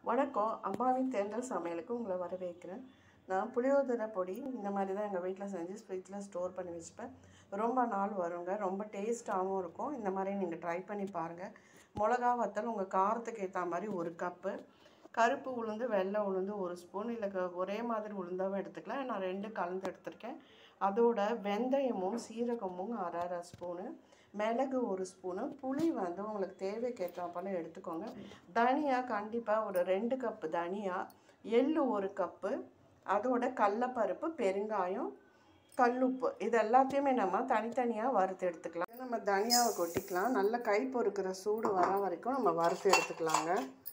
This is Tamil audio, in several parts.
வணக்கம் அம்மாவின் தேர்தல் சமையலுக்கு உங்களை வரவேற்கிறேன் நான் புளியோதரை பொடி இந்த மாதிரி தான் எங்கள் வீட்டில் செஞ்சு ஃப்ரிட்ஜில் ஸ்டோர் பண்ணி வச்சுப்பேன் ரொம்ப நாள் வருங்க ரொம்ப டேஸ்ட்டாகவும் இருக்கும் இந்த மாதிரி நீங்கள் ட்ரை பண்ணி பாருங்கள் மிளகா வத்தல் உங்கள் காரத்துக்கு ஏற்ற மாதிரி ஒரு கப்பு கருப்பு உளுந்து வெள்ளை உளுந்து ஒரு ஸ்பூன் இல்லை க- ஒரே மாதிரி உளுந்தாவும் எடுத்துக்கலாம் நான் ரெண்டு கலந்து எடுத்திருக்கேன் அதோட வெந்தயமும் சீரகமும் அரை அரை ஸ்பூனு மிளகு ஒரு ஸ்பூனு புளி வந்து உங்களுக்கு தேவைக்கேற்றாப்போல எடுத்துக்கோங்க தனியா கண்டிப்பாக ஒரு ரெண்டு கப்பு தனியா எள்ளு ஒரு கப்பு அதோட கடலப்பருப்பு பெருங்காயம் கல்லுப்பு இது எல்லாத்தையுமே நம்ம தனித்தனியாக வறுத்து எடுத்துக்கலாம் நம்ம தனியாவை கொட்டிக்கலாம் நல்ல கை பொறுக்கிற சூடு வர வரைக்கும் நம்ம வறுத்து எடுத்துக்கலாங்க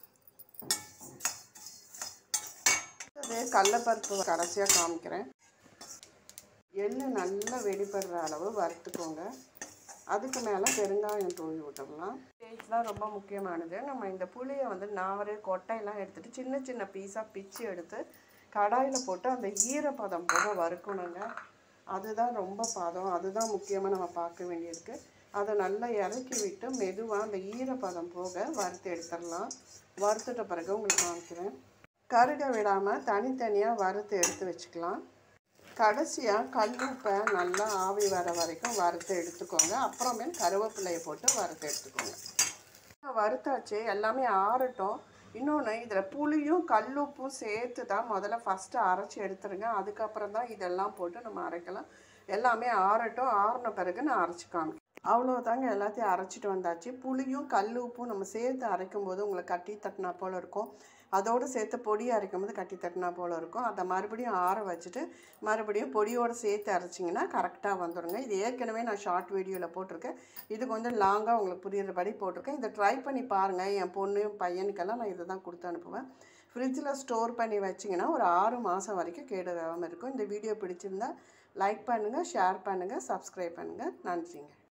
அது கடலப்பருப்பு கடைசியாக காமிக்கிறேன் எள்ளு நல்லா வெடிப்படுற அளவு வறுத்துக்கோங்க அதுக்கு மேலே பெருங்காயம் தூவி விட்டுடலாம் டேஸ்ட் தான் ரொம்ப முக்கியமானது நம்ம இந்த புளியை வந்து நாவரு கொட்டையெல்லாம் எடுத்துட்டு சின்ன சின்ன பீஸாக பிச்சு எடுத்து கடாயில் போட்டு அந்த ஈரப்பதம் போக வறுக்கணுங்க அதுதான் ரொம்ப பதம் அதுதான் முக்கியமாக நம்ம பார்க்க வேண்டியிருக்கு அதை நல்லா இறக்கி விட்டு மெதுவாக அந்த ஈரப்பதம் போக வறுத்து எடுத்துடலாம் வறுத்துட்ட பிறகு உங்களுக்கு காமிக்கிறேன் கருக விடாமல் தனித்தனியாக வறுத்து எடுத்து வச்சுக்கலாம் கடைசியாக கல்லுப்பை நல்லா ஆவி வர வரைக்கும் வறுத்து எடுத்துக்கோங்க அப்புறமேல் கருவேப்பிலையை போட்டு வறுத்து எடுத்துக்கோங்க வறுத்தாச்சு எல்லாமே ஆறட்டும் இன்னொன்று இதில் புளியும் கல்லுப்பும் சேர்த்து தான் முதல்ல ஃபஸ்ட்டு அரைச்சி எடுத்துருங்க அதுக்கப்புறம் தான் இதெல்லாம் போட்டு நம்ம அரைக்கலாம் எல்லாமே ஆறட்டும் ஆறின பிறகு நான் அரைச்சி காமிக்கிறேன் அவ்வளோதாங்க எல்லாத்தையும் அரைச்சிட்டு வந்தாச்சு புளியும் கல் உப்பும் நம்ம சேர்த்து அரைக்கும் போது உங்களுக்கு கட்டி தட்டினா போல் இருக்கும் அதோடு சேர்த்து பொடி அரைக்கும் போது கட்டி தட்டினா போல் இருக்கும் அதை மறுபடியும் ஆற வச்சுட்டு மறுபடியும் பொடியோடு சேர்த்து அரைச்சிங்கன்னா கரெக்டாக வந்துடுங்க இது ஏற்கனவே நான் ஷார்ட் வீடியோவில் போட்டிருக்கேன் இது கொஞ்சம் லாங்காக உங்களுக்கு புரியுறபடி போட்டிருக்கேன் இதை ட்ரை பண்ணி பாருங்கள் என் பொண்ணு பையனுக்கெல்லாம் நான் இதை தான் கொடுத்து அனுப்புவேன் ஃப்ரிட்ஜில் ஸ்டோர் பண்ணி வச்சிங்கன்னா ஒரு ஆறு மாதம் வரைக்கும் கேடு வராமல் இருக்கும் இந்த வீடியோ பிடிச்சிருந்தா லைக் பண்ணுங்கள் ஷேர் பண்ணுங்கள் சப்ஸ்கிரைப் பண்ணுங்கள் நன்றிங்க